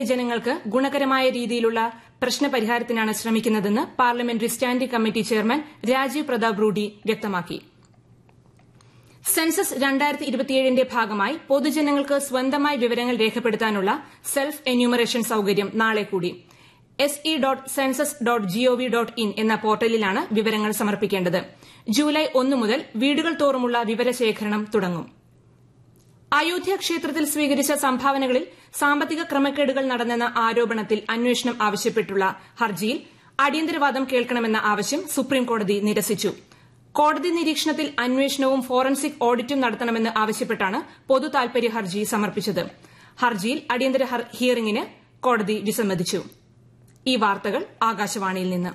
ജനങ്ങൾക്ക് ഗുണകരമായ രീതിയിലുള്ള പ്രശ്നപരിഹാരത്തിനാണ് ശ്രമിക്കുന്നതെന്ന് parliamentary standing committee chairman Rajiv Pratap Rudy വ്യക്തമാക്കി സെൻസസ് ന്റെ ഭാഗമായി പൊതുജനങ്ങൾക്ക് സ്വന്തമായി വിവരങ്ങൾ രേഖപ്പെടുത്താനുള്ള സെൽഫ് എന്യൂമറേഷൻ സൌകര്യം നാളെ കൂടി S E dot census dot gov dot in എന്ന പോർട്ടലിലാണ് വിവരങ്ങൾ സമർപ്പിക്കേണ്ടത് ജൂലൈ ഒന്ന് മുതൽ വീടുകൾ തോറുമുള്ള വിവരശേഖരണം തുടങ്ങും അയോധ്യ ക്ഷേത്രത്തിൽ സ്വീകരിച്ച സംഭാവനകളിൽ സാമ്പത്തിക ക്രമക്കേടുകൾ നടന്നെന്ന ആരോപണത്തിൽ അന്വേഷണം ആവശ്യപ്പെട്ടുള്ള ഹർജിയിൽ അടിയന്തരവാദം കേൾക്കണമെന്ന ആവശ്യം സുപ്രീംകോടതി നിരസിച്ചു കോടതി നിരീക്ഷണത്തിൽ അന്വേഷണവും ഫോറൻസിക് ഓഡിറ്റും നടത്തണമെന്ന് ആവശ്യപ്പെട്ടാണ് പൊതു താൽപര്യ ഹർജി സമർപ്പിച്ചത് ഹർജിയിൽ അടിയന്തര ഹിയറിംഗിന് കോടതി വിസമ്മതിച്ചു ഈ വാർത്തകൾ ആകാശവാണിയിൽ നിന്ന്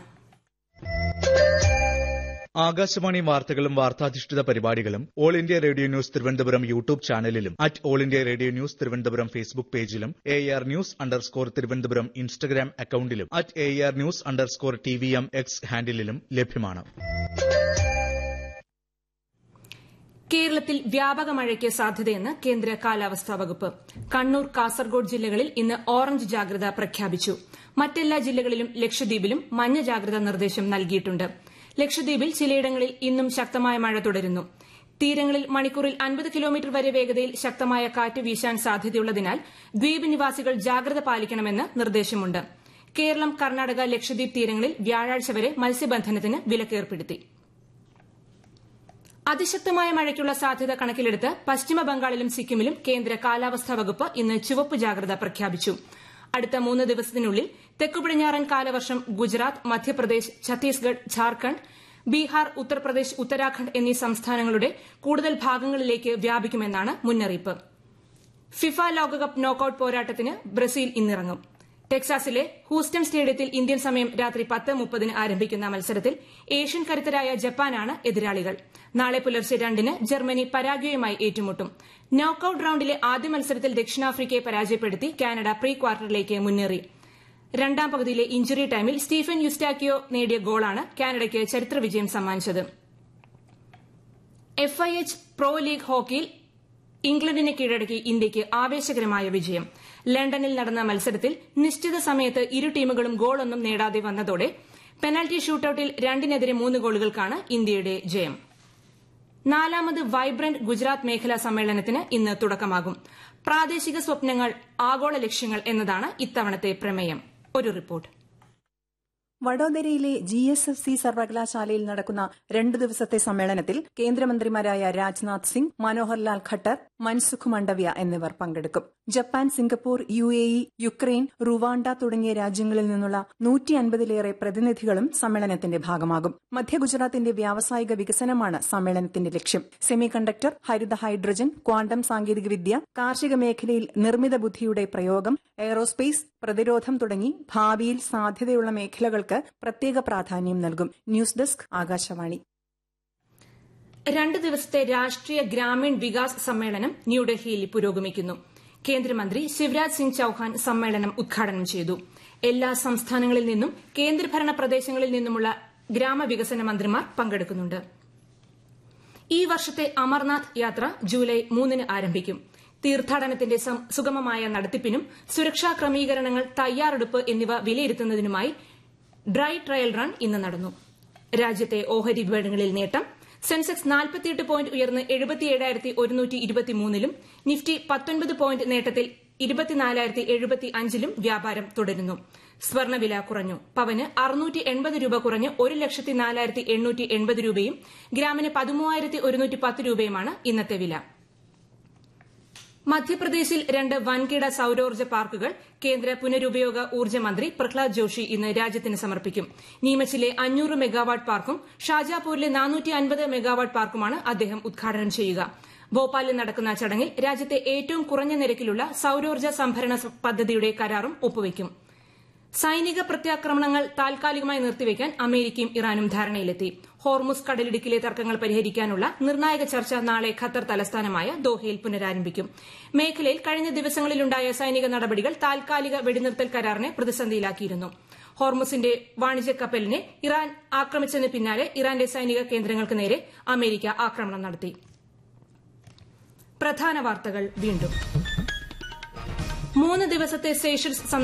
ആകാശവാണി വാർത്തകളും വാർത്താധിഷ്ഠിത പരിപാടികളും All India Radio News Thiruvananthapuram YouTube ചാനലിലും at All India Radio News Thiruvananthapuram Facebook പേജിലും A R news underscore Thiruvananthapuram Instagram അക്കൌണ്ടിലും at A R news underscore T V M X ഹാൻഡിലും ലഭ്യമാണ് കേരളത്തിൽ വ്യാപക മഴയ്ക്ക് സാധ്യതയെന്ന് കേന്ദ്ര കാലാവസ്ഥാ വകുപ്പ് കണ്ണൂർ കാസർഗോഡ് ജില്ലകളിൽ ഇന്ന് ഓറഞ്ച് ജാഗ്രത പ്രഖ്യാപിച്ചു മറ്റെല്ലാ ജില്ലകളിലും ലക്ഷദ്വീപിലും മഞ്ഞ ജാഗ്രതാ നിർദ്ദേശം നൽകിയിട്ടുണ്ട് ലക്ഷദ്വീപിൽ ചിലയിടങ്ങളിൽ ഇന്നും ശക്തമായ മഴ തുടരുന്നു തീരങ്ങളിൽ മണിക്കൂറിൽ അൻപത് കിലോമീറ്റർ വരെ വേഗതയിൽ ശക്തമായ കാറ്റ് വീശാൻ സാധ്യതയുള്ളതിനാൽ ദ്വീപ് നിവാസികൾ ജാഗ്രത പാലിക്കണമെന്ന് നിർദ്ദേശമുണ്ട് കേരളം കർണാടക ലക്ഷദ്വീപ് തീരങ്ങളിൽ വ്യാഴാഴ്ച വരെ മത്സ്യബന്ധനത്തിന് വിലക്കേർപ്പെടുത്തി അതിശക്തമായ മഴയ്ക്കുള്ള സാധ്യത കണക്കിലെടുത്ത് പശ്ചിമ ബംഗാളിലും സിക്കിമിലും കേന്ദ്ര കാലാവസ്ഥാ വകുപ്പ് ഇന്ന് ചുവപ്പ് ജാഗ്രത പ്രഖ്യാപിച്ചു അടുത്ത മൂന്ന് ദിവസത്തിനുള്ളിൽ തെക്കു പടിഞ്ഞാറൻ കാലവർഷം ഗുജറാത്ത് മധ്യപ്രദേശ് ഛത്തീസ്ഗഡ് ഝാർഖണ്ഡ് ബീഹാർ ഉത്തർപ്രദേശ് ഉത്തരാഖണ്ഡ് എന്നീ സംസ്ഥാനങ്ങളുടെ കൂടുതൽ ഭാഗങ്ങളിലേക്ക് വ്യാപിക്കുമെന്നാണ് മുന്നറിയിപ്പ് ഫിഫ ലോകകപ്പ് നോക്കൌട്ട് പോരാട്ടത്തിന് ബ്രസീൽ ഇന്നിറങ്ങും ടെക്സാസിലെ ഹൂസ്റ്റൺ സ്റ്റേഡിയത്തിൽ ഇന്ത്യൻ സമയം രാത്രി പത്ത് മുപ്പതിന് ആരംഭിക്കുന്ന മത്സരത്തിൽ ഏഷ്യൻ കരുത്തരായ ജപ്പാനാണ് എതിരാളികൾ നാളെ പുലർച്ചെ രണ്ടിന് ജർമ്മനി പരാഗ്വയുമായി ഏറ്റുമുട്ടും നോക്കൌട്ട് റൌണ്ടിലെ ആദ്യ മത്സരത്തിൽ ദക്ഷിണാഫ്രിക്കയെ പരാജയപ്പെടുത്തി കാനഡ പ്രീ ക്വാർട്ടറിലേക്ക് മുന്നേറി രണ്ടാം പകുതിയിലെ ഇഞ്ചുറി ടൈമിൽ സ്റ്റീഫൻ യുസ്റ്റാക്കിയോ നേടിയ ഗോളാണ് കാനഡയ്ക്ക് ചരിത്ര വിജയം സമ്മാനിച്ചത് എഫ്ഐഎച്ച് പ്രോ ലീഗ് ഹോക്കിയിൽ ഇംഗ്ലണ്ടിനെ കീഴടക്കി ഇന്ത്യയ്ക്ക് ആവേശകരമായ വിജയം ലണ്ടനിൽ നടന്ന മത്സരത്തിൽ നിശ്ചിത സമയത്ത് ഇരു ടീമുകളും ഗോളൊന്നും നേടാതെ വന്നതോടെ പെനാൽറ്റി ഷൂട്ടൌട്ടിൽ രണ്ടിനെതിരെ മൂന്ന് ഗോളുകൾക്കാണ് ഇന്ത്യയുടെ ജയം നാലാമത് വൈബ്രന്റ് ഗുജറാത്ത് മേഖലാ സമ്മേളനത്തിന് ഇന്ന് തുടക്കമാകും പ്രാദേശിക സ്വപ്നങ്ങൾ ആഗോള ലക്ഷ്യങ്ങൾ എന്നതാണ് ഇത്തവണത്തെ പ്രമേയം ഒരു റിപ്പോർട്ട് വഡോദരയിലെ ജി എസ് എഫ് സി സർവകലാശാലയിൽ നടക്കുന്ന രണ്ടു ദിവസത്തെ സമ്മേളനത്തിൽ കേന്ദ്രമന്ത്രിമാരായ രാജ്നാഥ് സിംഗ് മനോഹർലാൽ ഖട്ടർ മൻസുഖ് മണ്ഡവ്യ എന്നിവർ പങ്കെടുക്കും Japan Singapore U A E Ukraine Rwanda തുടങ്ങിയ രാജ്യങ്ങളിൽ നിന്നുള്ള നൂറ്റി അൻപതിലേറെ പ്രതിനിധികളും സമ്മേളനത്തിന്റെ ഭാഗമാകും മധ്യ ഗുജറാത്തിന്റെ വ്യാവസായിക വികസനമാണ് സമ്മേളനത്തിന്റെ ലക്ഷ്യം സെമി കണ്ടക്ടർ ഹരിത ഹൈഡ്രജൻ ക്വാണ്ടം സാങ്കേതികവിദ്യ കാർഷിക മേഖലയിൽ നിർമ്മിത ബുദ്ധിയുടെ പ്രയോഗം എയറോസ്പേസ് പ്രതിരോധം തുടങ്ങി ഭാവിയിൽ സാധ്യതയുള്ള മേഖലകൾക്ക് പ്രത്യേക പ്രാധാന്യം നൽകും ന്യൂസ് ഡെസ്ക് ആകാശവാണി രണ്ട് ദിവസത്തെ രാഷ്ട്രീയ ഗ്രാമീൺ വികാസ് സമ്മേളനം ന്യൂഡൽഹിയിൽ പുരോഗമിക്കുന്നു കേന്ദ്രമന്ത്രി ശിവരാജ് സിംഗ് ചൌഹാൻ സമ്മേളനം ഉദ്ഘാടനം ചെയ്തു എല്ലാ സംസ്ഥാനങ്ങളിൽ നിന്നും കേന്ദ്രഭരണ പ്രദേശങ്ങളിൽ നിന്നുമുള്ള ഗ്രാമവികസന മന്ത്രിമാർ പങ്കെടുക്കുന്നുണ്ട് ഈ വർഷത്തെ അമർനാഥ് യാത്ര ജൂലൈ മൂന്നിന് ആരംഭിക്കും തീർത്ഥാടനത്തിന്റെ സുഗമമായ നടത്തിപ്പിനും സുരക്ഷാ ക്രമീകരണങ്ങൾ തയ്യാറെടുപ്പ് എന്നിവ വിലയിരുത്തുന്നതിനുമായി ഡ്രൈ ട്രയൽ റൺ ഇന്ന് നടന്നു രാജ്യത്തെ ഓഹരി വിപണികളിൽ നേട്ടം സെൻസെക്സ് നാൽപ്പത്തിയെട്ട് പോയിന്റ് ഉയർന്ന് എഴുപത്തിയേഴായിരത്തി ഒരുന്നൂറ്റി ഇരുപത്തിമൂന്നിലും നിഫ്റ്റി പത്തൊൻപത് പോയിന്റ് നേട്ടത്തിൽ ഇരുപത്തിനാലായിരത്തി എഴുപത്തി അഞ്ചിലും വ്യാപാരം തുടരുന്നു സ്വർണ്ണവില കുറഞ്ഞു പവന് അറുന്നൂറ്റി എൺപത് രൂപ കുറഞ്ഞ് ഒരു ലക്ഷത്തി നാലായിരത്തി എണ്ണൂറ്റി എൺപത് രൂപയും ഗ്രാമിന് പതിമൂവായിരത്തി ഒരുന്നൂറ്റി പത്ത് രൂപയുമാണ് ഇന്നത്തെ വില മധ്യപ്രദേശിൽ രണ്ട് വൻകിട സൌരോർജ്ജ പാർക്കുകൾ കേന്ദ്ര പുനരുപയോഗ ഊർജ്ജ മന്ത്രി പ്രഹ്ലാദ് ജോഷി ഇന്ന് രാജ്യത്തിന് സമർപ്പിക്കും നീമച്ചിലെ അഞ്ഞൂറ് മെഗാവാട്ട് പാർക്കും ഷാജാപൂരിലെ നാനൂറ്റി അൻപത് മെഗാവാട്ട് പാർക്കുമാണ് അദ്ദേഹം ഉദ്ഘാടനം ചെയ്യുക ഭോപ്പാലിൽ നടക്കുന്ന ചടങ്ങിൽ രാജ്യത്തെ ഏറ്റവും കുറഞ്ഞ നിരക്കിലുള്ള സൌരോർജ്ജ സംഭരണ പദ്ധതിയുടെ കരാറും ഒപ്പുവയ്ക്കും സൈനിക പ്രത്യാക്രമണങ്ങൾ താൽക്കാലികമായി നിർത്തിവെക്കാൻ അമേരിക്കയും ഇറാനും ധാരണയിലെത്തി ഹോർമുസ് കടലിടുക്കിലെ തർക്കങ്ങൾ പരിഹരിക്കാനുള്ള നിർണായക ചർച്ച നാളെ ഖത്തർ തലസ്ഥാനമായ ദോഹയിൽ പുനരാരംഭിക്കും മേഖലയിൽ കഴിഞ്ഞ ദിവസങ്ങളിലുണ്ടായ സൈനിക നടപടികൾ താൽക്കാലിക വെടിനിർത്തൽ കരാറിനെ പ്രതിസന്ധിയിലാക്കിയിരുന്നു ഹോർമുസിന്റെ വാണിജ്യ കപ്പലിനെ ഇറാൻ ആക്രമിച്ചതിന് പിന്നാലെ ഇറാന്റെ സൈനിക കേന്ദ്രങ്ങൾക്ക് നേരെ അമേരിക്ക ആക്രമണം നടത്തി പ്രധാന വാർത്തകൾ വീണ്ടും മൂന്ന് ദിവസത്തെ സേഷൽസ്